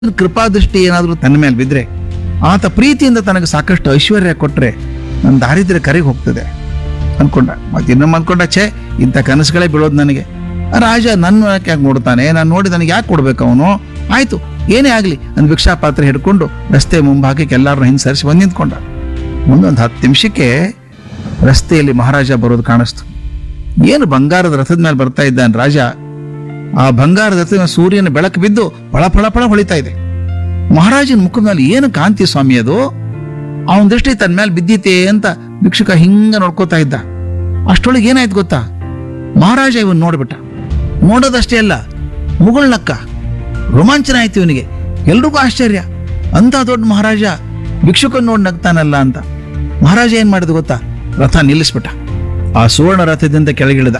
ಕೃಪಾದೃಷ್ಟಿ ಏನಾದರೂ ತನ್ನ ಮೇಲೆ ಬಿದ್ದರೆ ಆತ ಪ್ರೀತಿಯಿಂದ ತನಗೆ ಸಾಕಷ್ಟು ಐಶ್ವರ್ಯ ಕೊಟ್ಟರೆ ನನ್ನ ದಾರಿದ್ರ್ಯ ಕರೆಗೆ ಹೋಗ್ತದೆ ಅನ್ಕೊಂಡ ಮತ್ತೆ ಇನ್ನೊಮ್ಮೆ ಅನ್ಕೊಂಡ ಛೇ ಇಂಥ ಕನಸುಗಳೇ ಬೀಳೋದು ನನಗೆ ಆ ರಾಜ ನನ್ನ ಯಾಕೆ ನೋಡ್ತಾನೆ ನಾನು ನೋಡಿ ನನಗೆ ಯಾಕೆ ಕೊಡ್ಬೇಕು ಅವನು ಆಯ್ತು ಏನೇ ಆಗಲಿ ನನ್ನ ಭಿಕ್ಷಾ ಪಾತ್ರೆ ಹಿಡ್ಕೊಂಡು ರಸ್ತೆ ಮುಂಭಾಗಕ್ಕೆ ಎಲ್ಲರನ್ನೂ ಹಿಂದೆ ಸರಿಸಿ ಬಂದು ನಿಂತ್ಕೊಂಡ ಮುಂದೊಂದು ಹತ್ತು ನಿಮಿಷಕ್ಕೆ ರಸ್ತೆಯಲ್ಲಿ ಮಹಾರಾಜ ಬರೋದು ಕಾಣಿಸ್ತು ಏನು ಬಂಗಾರದ ರಥದ ಮೇಲೆ ಬರ್ತಾ ಇದ್ದಾನೆ ರಾಜ ಆ ಬಂಗಾರದ ರಥದ ಮೇಲೆ ಸೂರ್ಯನ ಬೆಳಕು ಬಿದ್ದು ಫಳ ಫಳ ಫಳ ಹೊಳಿತಾ ಇದೆ ಮಹಾರಾಜನ ಮುಖದ ಮೇಲೆ ಏನು ಕಾಂತಿ ಸ್ವಾಮಿ ಅದು ಅವನ ದೃಷ್ಟಿ ತನ್ನ ಮೇಲೆ ಬಿದ್ದಿತೆ ಅಂತ ಭಿಕ್ಷುಕ ಹಿಂಗ ನೋಡ್ಕೋತಾ ಇದ್ದ ಅಷ್ಟೊಳಗೆ ಏನಾಯ್ತು ಗೊತ್ತಾ ಮಹಾರಾಜ ಇವನ್ ನೋಡ್ಬಿಟ್ಟ ನೋಡೋದಷ್ಟೇ ಅಲ್ಲ ಮುಗುಳ್ನಕ್ಕ ರೋಮಾಂಚನ ಆಯ್ತು ಇವನಿಗೆ ಎಲ್ರಿಗೂ ಆಶ್ಚರ್ಯ ಅಂತ ದೊಡ್ಡ ಮಹಾರಾಜ ಭಿಕ್ಷುಕನ್ ನೋಡಿ ನಗ್ತಾನಲ್ಲ ಅಂತ ಮಹಾರಾಜ ಏನ್ ಮಾಡಿದ ಗೊತ್ತಾ ರಥ ನಿಲ್ಲಿಸ್ಬಿಟ್ಟ ಆ ಸುವರ್ಣ ರಥದಿಂದ ಕೆಳಗಿಳಿದ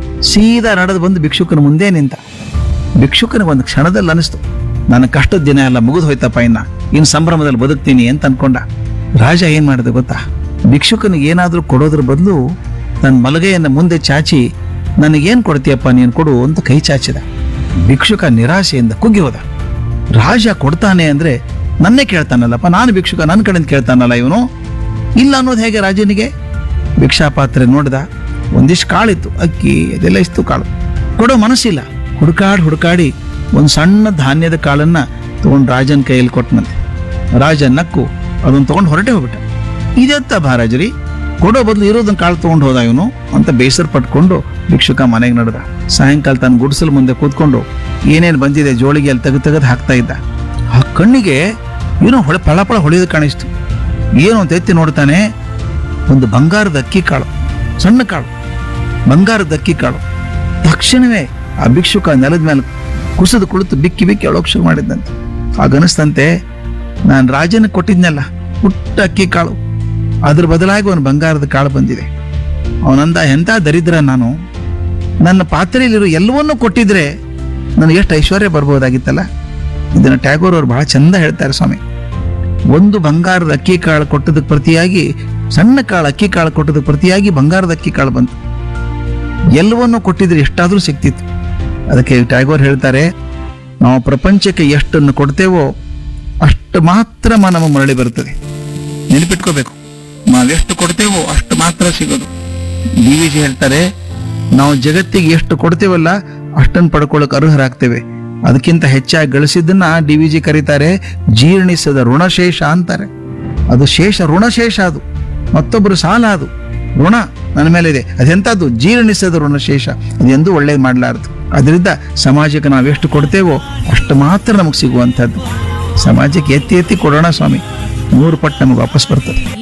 ಸೀದಾ ನಡೆದು ಬಂದು ಭಿಕ್ಷುಕನ ಮುಂದೆ ನಿಂತ ಭಿಕ್ಷುಕನಿಗೆ ಒಂದು ಕ್ಷಣದಲ್ಲಿ ಅನಿಸ್ತು ನನ್ನ ಕಷ್ಟದ ದಿನ ಎಲ್ಲ ಮುಗಿದು ಹೋಯ್ತಪ್ಪ ಇನ್ನ ಇನ್ನು ಸಂಭ್ರಮದಲ್ಲಿ ಬದುಕ್ತೀನಿ ಅಂತ ಅನ್ಕೊಂಡ ರಾಜ ಏನ್ ಮಾಡಿದ ಗೊತ್ತಾ ಭಿಕ್ಷುಕನಿಗೆ ಏನಾದ್ರೂ ಕೊಡೋದ್ರ ಬದಲು ತನ್ನ ಮಲಗೆಯನ್ನು ಮುಂದೆ ಚಾಚಿ ನನಗೇನ್ ಕೊಡ್ತೀಯಪ್ಪ ನೀನು ಕೊಡು ಅಂತ ಕೈ ಚಾಚಿದ ಭಿಕ್ಷುಕ ನಿರಾಶೆಯಿಂದ ಕುಗ್ಗಿ ಹೋದ ರಾಜ ಕೊಡ್ತಾನೆ ಅಂದ್ರೆ ನನ್ನೇ ಕೇಳ್ತಾನಲ್ಲಪ್ಪ ನಾನು ಭಿಕ್ಷುಕ ನನ್ನ ಕಡೆಯಿಂದ ಕೇಳ್ತಾನಲ್ಲ ಇವನು ಇಲ್ಲ ಅನ್ನೋದು ಹೇಗೆ ರಾಜನಿಗೆ ಭಿಕ್ಷಾ ಪಾತ್ರೆ ನೋಡಿದ ಒಂದಿಷ್ಟು ಕಾಳಿತ್ತು ಅಕ್ಕಿ ಅದೆಲ್ಲ ಇಷ್ಟು ಕಾಳು ಕೊಡೋ ಮನಸ್ಸಿಲ್ಲ ಹುಡುಕಾಡಿ ಹುಡುಕಾಡಿ ಒಂದು ಸಣ್ಣ ಧಾನ್ಯದ ಕಾಳನ್ನ ತಗೊಂಡು ರಾಜನ ಕೈಯಲ್ಲಿ ಕೊಟ್ಟನಂತೆ ರಾಜ ನಕ್ಕು ಅದನ್ನ ತಗೊಂಡು ಹೊರಟೆ ಹೋಗ್ಬಿಟ್ಟ ಇದೆತ್ತ ಮಹಾರಾಜರಿ ಕೊಡೋ ಬದಲು ಇರೋದನ್ನ ಕಾಳು ತಗೊಂಡು ಹೋದ ಇವನು ಅಂತ ಬೇಸರ ಪಟ್ಕೊಂಡು ಭಿಕ್ಷುಕ ಮನೆಗೆ ನಡೆದ ಸಾಯಂಕಾಲ ತನ್ನ ಗುಡಿಸಲು ಮುಂದೆ ಕೂತ್ಕೊಂಡು ಏನೇನು ಬಂದಿದೆ ಜೋಳಿಗೆ ಅಲ್ಲಿ ತೆಗೆದು ತೆಗೆದು ಹಾಕ್ತಾ ಇದ್ದ ಆ ಕಣ್ಣಿಗೆ ಏನೋ ಹೊಳೆ ಪಳ ಪಳ ಹೊಳೆಯೋದು ಕಾಣಿಸ್ತು ಏನು ಅಂತ ಎತ್ತಿ ನೋಡ್ತಾನೆ ಒಂದು ಬಂಗಾರದ ಅಕ್ಕಿ ಕಾಳು ಸಣ್ಣ ಕಾಳು ಬಂಗಾರದ ಅಕ್ಕಿ ಕಾಳು ತಕ್ಷಣವೇ ಆ ಭಿಕ್ಷುಕ ನೆಲದ ಮೇಲೆ ಕುಸಿದು ಕುಳಿತು ಬಿಕ್ಕಿ ಬಿಕ್ಕಿ ಅಳೋಕ್ ಶುರು ಮಾಡಿದ್ದಂತೆ ಆಗನಿಸ್ತಂತೆ ನಾನು ರಾಜನ ಕೊಟ್ಟಿದ್ನಲ್ಲ ಪುಟ್ಟ ಅಕ್ಕಿ ಕಾಳು ಅದ್ರ ಬದಲಾಗಿ ಒಂದು ಬಂಗಾರದ ಕಾಳು ಬಂದಿದೆ ಅವನಂದ ಎಂಥ ದರಿದ್ರ ನಾನು ನನ್ನ ಪಾತ್ರೆಯಲ್ಲಿರೋ ಎಲ್ಲವನ್ನೂ ಕೊಟ್ಟಿದ್ರೆ ನನಗೆ ಎಷ್ಟು ಐಶ್ವರ್ಯ ಬರ್ಬೋದಾಗಿತ್ತಲ್ಲ ಇದನ್ನ ಟ್ಯಾಗೋರ್ ಅವರು ಬಹಳ ಚಂದ ಹೇಳ್ತಾರೆ ಸ್ವಾಮಿ ಒಂದು ಬಂಗಾರದ ಅಕ್ಕಿ ಕಾಳು ಕೊಟ್ಟದಕ್ಕೆ ಪ್ರತಿಯಾಗಿ ಸಣ್ಣ ಕಾಳು ಅಕ್ಕಿ ಕಾಳು ಕೊಟ್ಟದಕ್ಕೆ ಪ್ರತಿಯಾಗಿ ಬಂಗಾರದ ಅಕ್ಕಿ ಕಾಳು ಬಂತು ಎಲ್ಲವನ್ನೂ ಕೊಟ್ಟಿದ್ರೆ ಎಷ್ಟಾದ್ರೂ ಸಿಕ್ತಿತ್ತು ಅದಕ್ಕೆ ಟ್ಯಾಗೋರ್ ಹೇಳ್ತಾರೆ ನಾವು ಪ್ರಪಂಚಕ್ಕೆ ಎಷ್ಟನ್ನು ಕೊಡ್ತೇವೋ ಅಷ್ಟು ಮಾತ್ರ ಮ- ನಮ್ಮ ಮರಳಿ ಬರುತ್ತದೆ ನೆನಪಿಟ್ಕೋಬೇಕು ನಾವೆಷ್ಟು ಕೊಡ್ತೇವೋ ಅಷ್ಟು ಮಾತ್ರ ಸಿಗೋದು ಡಿ ವಿ ಜಿ ಹೇಳ್ತಾರೆ ನಾವು ಜಗತ್ತಿಗೆ ಎಷ್ಟು ಕೊಡ್ತೇವಲ್ಲ ಅಷ್ಟನ್ನು ಪಡ್ಕೊಳ್ಳೋಕೆ ಅರ್ಹರಾಗ್ತೇವೆ ಅದಕ್ಕಿಂತ ಹೆಚ್ಚಾಗಿ ಗಳಿಸಿದ್ದನ್ನ ಡಿ ವಿ ಜಿ ಕರೀತಾರೆ ಜೀರ್ಣಿಸದ ಋಣಶೇಷ ಅಂತಾರೆ ಅದು ಶೇಷ ಋಣಶೇಷ ಅದು ಮತ್ತೊಬ್ಬರು ಸಾಲ ಅದು ಋಣ ನನ್ನ ಮೇಲೆ ಇದೆ ಅದೆಂಥದ್ದು ಜೀರ್ಣಿಸದ ಋಣಶೇಷ ಅದೆಂದೂ ಒಳ್ಳೇದು ಮಾಡಲಾರದು ಅದರಿಂದ ಸಮಾಜಕ್ಕೆ ನಾವು ಎಷ್ಟು ಕೊಡ್ತೇವೋ ಅಷ್ಟು ಮಾತ್ರ ನಮಗೆ ಸಿಗುವಂಥದ್ದು ಸಮಾಜಕ್ಕೆ ಎತ್ತಿ ಎತ್ತಿ ಕೊಡೋಣ ಸ್ವಾಮಿ ನೂರು ಪಟ್ಟು ನಮಗೆ ವಾಪಸ್ ಬರ್ತದೆ